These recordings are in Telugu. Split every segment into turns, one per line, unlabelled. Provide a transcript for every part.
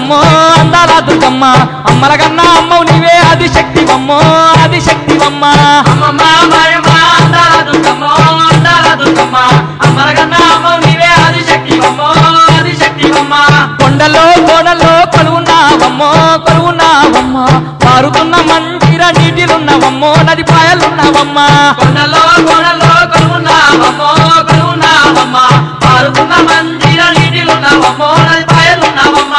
దుర్గమ్మో అందాల దుర్గమ్మ అమ్మల కన్నా అమ్మవు నీవే ఆది శక్తివమ్మో ఆది శక్తివమ్మ
అమ్మమ్మ మాయమ్మ అందాల దుర్గమ్మ అందాల దుర్గమ్మ అమ్మల కన్నా అమ్మ నీవే ఆదిశక్తివమ్మ ఆదిశక్తివమ్మ
కొండలో కోడల్లో కొలువున్నావమ్మో కొలువున్నావమ్మ పారుతున్న మందిర నీటిలున్నవమ్మో నది పాయలున్నవమ్మ
కొండలో కొండలో కొలువున్నావమ్మో కొలువున్నావమ్మ పారుతున్న మందిర నీటిలున్నావమ్మో నది పాయలున్నావమ్మ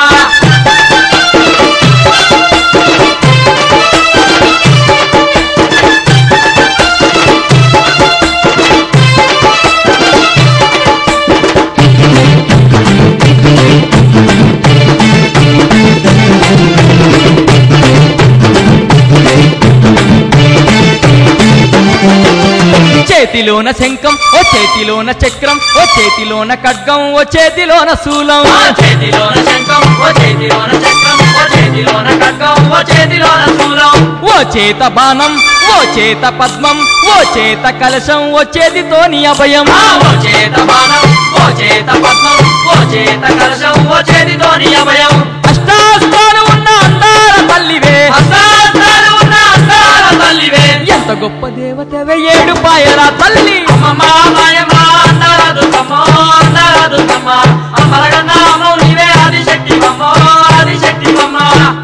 చేతిలోన శంఖం ఓ చేతిలోన చక్రం ఓ చేతిలోన ఖడ్గం ఓ చేతిలోన శూలం
ఓ చేతిలోన శంఖం ఓ చేతిలోన చక్రం ఓ చేతిలోన ఖడ్గం ఓ చేతిలోన శూలం
ఓ చేత బాణం ఓ చేత పద్మం ఓ చేత కలశం ఓ చేతితోని అభయం
ఆ ఓ చేత బాణం ఓ చేత పద్మం ఓ చేత కలశం ఓ చేతితోని అభయం
అష్టాస్తాలు ఉన్న అందాల తల్లివే
అసాధారణ ఉన్న అందాల తల్లివే
ఎంత గొప్ప దేవతవే ఏడు పాయల తల్లి
అమ్మమ్మ మాయమ్మ అందాల దుర్గమ్మ అందాల దుర్గమ్మ అమ్మలగన్న అమ్మ నీవే ఆదిశక్తివమ్మ ఆదిశక్తివమ్మ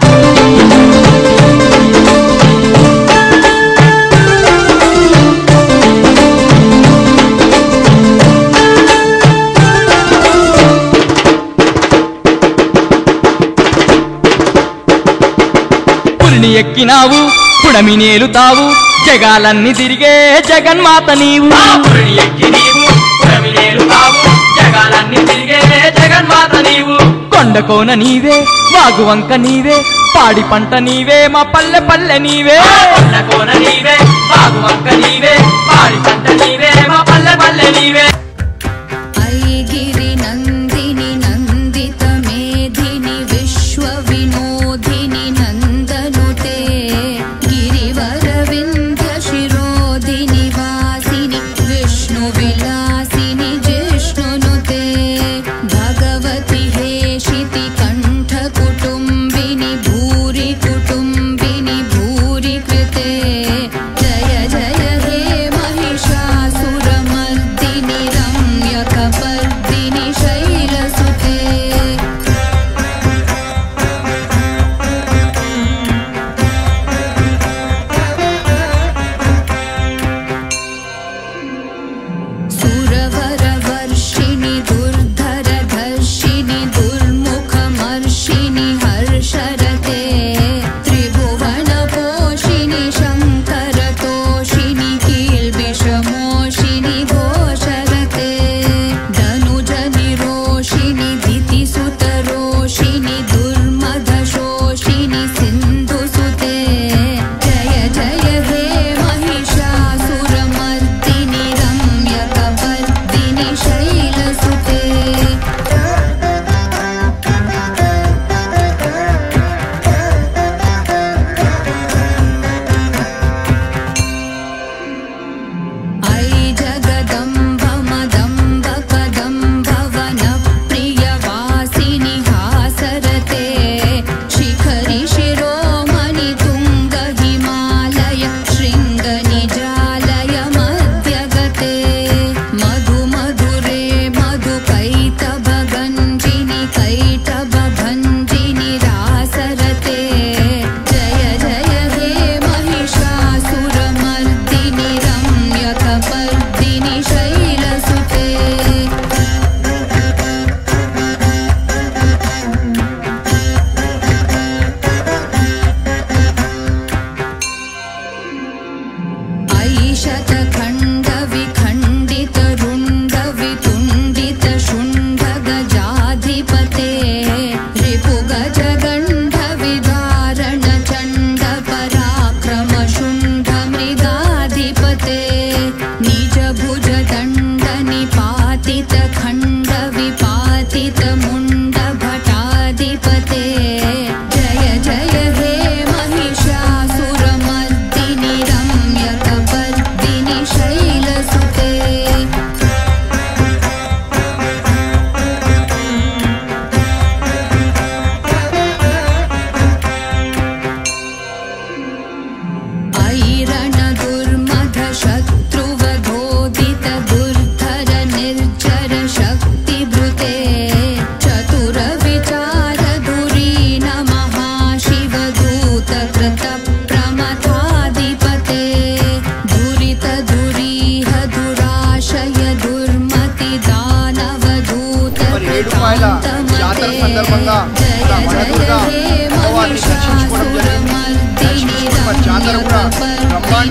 పులిని ఎక్కినావు పుడమి నేలుతావు జగాలన్నీ తిరిగే జగన్మాత నీవు
ఆ పురిని ఎక్కి నీవు పురమినేలు కావు జగాలన్నీ తిరిగే జగన్మాత నీవు
కొండకోన నీవే వాగువంక నీవే పాడి పంట నీవే మా పల్లె పల్లె నీవే
కొండకోన నీవే బాగువంక నీవే పాడి పంట నీవే మా పల్లె పల్లె నీవే
ऐगिरि नन्दिनि नन्दित मेधिनि विश्वविनोदिनि नन्दनुते गिरिवरविन्ध्य शिरोधिनि वासिनि विष्णुविलासिनि जिष्णुनुते भगवति हेशिति कण्ठकुटुम्बिनि भूरि कुटुम्बिनि भूरि कृते जय जय हे महिषासुरमर्दिनि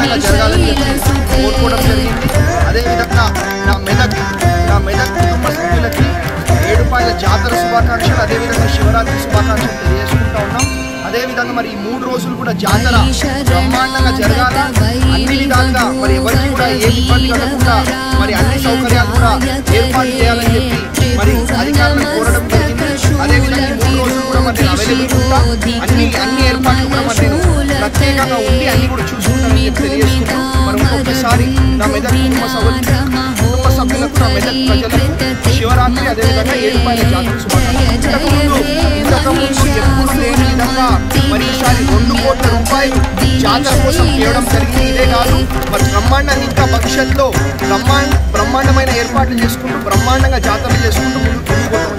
బ్రహ్మాండంగా జరగాలని చెప్పి కోరుకోవడం జరిగింది అదేవిధంగా నా మెదక్ నా మెదక్ కుటుంబ సభ్యులకి ఏడుపాయల జాతర శుభాకాంక్షలు అదేవిధంగా శివరాత్రి శుభాకాంక్షలు తెలియజేసుకుంటా ఉన్నాం అదేవిధంగా మరి ఈ మూడు రోజులు కూడా జాతర బ్రహ్మాండంగా జరగాల అన్ని విధాలుగా మరి ఎవరికి కూడా ఏ ఇబ్బంది కలగకుండా మరి అన్ని సౌకర్యాలు కూడా ఏర్పాటు చేయాలని చెప్పి మరి అధికారులను కోరడం జరిగింది అదేవిధంగా ఈ మూడు రోజులు కూడా మరి నేను అవైలబుల్ ఉంటా అన్ని అన్ని ఏర్పాట్లు కూడా మరి నేను ప్రత్యేకంగా ఉండి అన్ని కూడా చూసుకుంటానని చెప్పి తెలియజేసుకుంటూ మరి ఇంకొకసారి నా మెదక్ కుటుంబ సభ్యులు కుటుంబ సభ్యులకు నా మెదక్ ప్రజలకు శివరాత్రి అదేవిధంగా ఏడుపాయల జాతర శుభాకాంక్షలు ఇంతకుముందు ఇంతకుముందు ఎప్పుడు లేని విధంగా మరి ఈసారి రెండు కోట్ల రూపాయలు జాతర కోసం చేయడం జరిగింది ఇదే కాదు మరి బ్రహ్మాండంగా ఇంకా భవిష్యత్తులో బ్రహ్మాండ బ్రహ్మాండమైన ఏర్పాట్లు చేసుకుంటూ బ్రహ్మాండంగా జాతరలు చేసుకుంటూ ముందుకు తీసుకుపోతామని